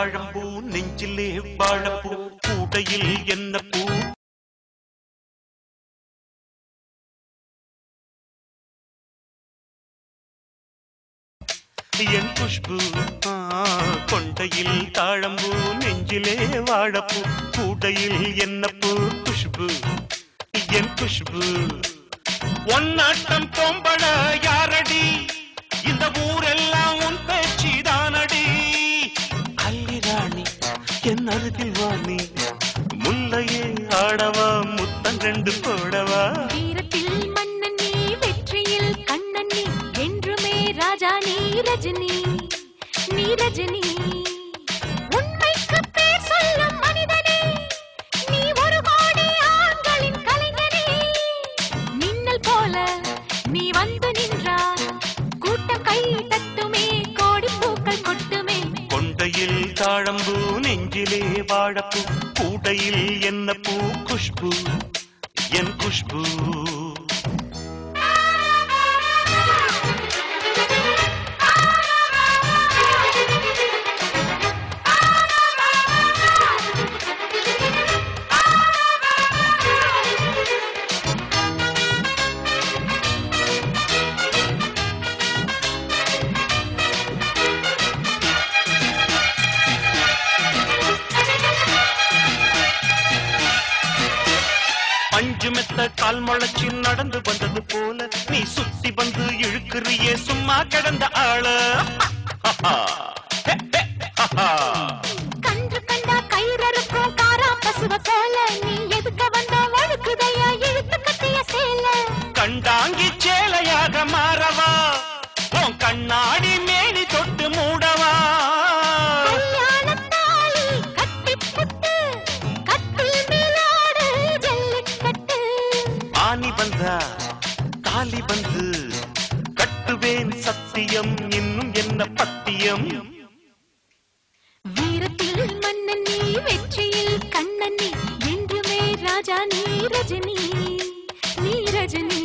தாழம்பூ நெஞ்சிலே வாழப்பூ கூடையில் என்ன பூ என் குஷ்பு ஆ, கொண்டையில் தாழம்பூ நெஞ்சிலே வாழப்பூ கூடையில் என்ன பூ குஷ்பு என் குஷ்பு ஒன்னாட்டம் பொம்பள யாரடி இந்த ஊரெல்லாம் உன் பேச்சிதானடி அல்லி ராணி என் அருகில் வாணி முல்லையே ஆடவா முத்தங்கண்டு போடவா வீரத்தில் மன்னன் நீ வெற்றியில் கண்ணன் நீ என்றுமே ராஜா நீ ரஜினி நீ ரஜினி உண்மைக்கு பேர் சொல்லும் மனிதனே நீ ஒரு கோடி ஆண்களின் கலைஞனே மின்னல் போல நீ வந்து நின்றால் கூட்டம் கை தட்டுமே கோடி பூக்கள் கொட்டுமே கொண்டையில் தாழம்பூ நெஞ்சிலே வாழப்பூ கூடையில் என்ன பூ குஷ்பு என் குஷ்பு பஞ்சு மெத்த கால் முளைச்சி நடந்து வந்தது போல நீ சுத்தி வந்து இழுக்கிறியே சும்மா கிடந்த ஆள கன்று கண்டா கயிறறுக்கும் காரா பசுவ போல நீ எதுக்க வந்தா வழுக்குதையா இழுத்து கட்டிய சேல கண்டாங்கி சேலையாக மாறவா உன் கண்ணாடி மேனி தொட்டு மூடவா கல்யாணத் தாலி கட்டிப் புட்டு, கட்டில் மேலாடு ஜல்லிக்கட்டு. ஆனி வந்தா தாலி வந்து கட்டுவேன் சத்தியம் இன்னும் என்ன பத்தியம் வீரத்தில் மன்னன் நீ வெற்றியில் கண்ணன் நீ என்றுமே ராஜா நீ ரஜினி நீ ரஜினி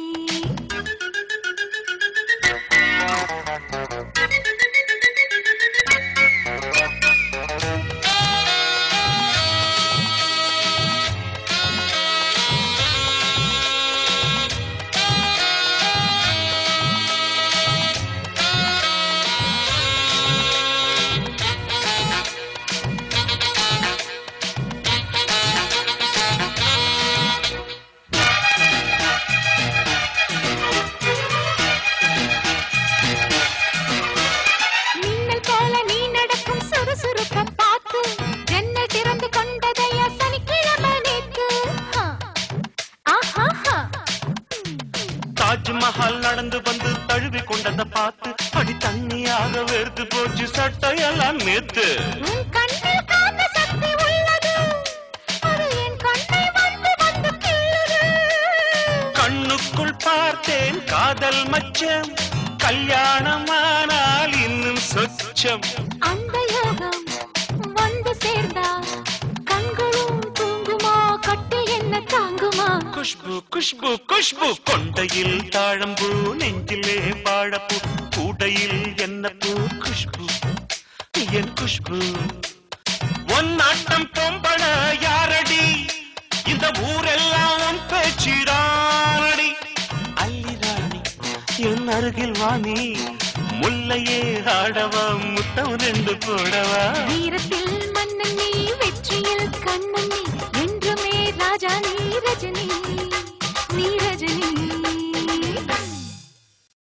மின்னல் போல நீ நடக்கும் சுறுசுறுப்பை பார்த்து ஜன்னல் திறந்து கொண்டதையா சனிக்கிழமை நேத்து ஹா. ஆஹாஹா. தாஜ்மஹால் நடந்து வந்து தழுவி கொண்டதை பார்த்து அடி தண்ணியாக வேர்த்து போச்சு சட்டையெல்லாம் நேத்து உன் கண்ணில் காந்த சக்தி உள்ளது அது என் கண்ணை வந்து வந்து கிள்ளுது கண்ணுக்குள் பார்த்தேன் காதல் மச்சம் கல்யாணமானால் இன்னும் சொச்சம் அந்த யோகம் வந்து சேர்ந்தா கண்களும் தூங்குமா கட்டு என்ன தாங்குமா குஷ்பு குஷ்பு குஷ்பு கொண்டையில் தாழம்பூ நெஞ்சிலே வாழப்பூ கூடையில் என்ன பூ குஷ்பு என் குஷ்பு ஒன்னாட்டம் பொம்பள யாரடி இந்த ஊரெல்லாம் உன் பேச்சிடானடி அல்லி ராணி என் அருகில் வாணி முல்லையே ஆடவா முத்தம் ரெண்டு போடவா வீரத்தில் மன்னன் நீ வெற்றியில் கண்ணன் நீ என்றுமே ராஜா நீ ரஜினி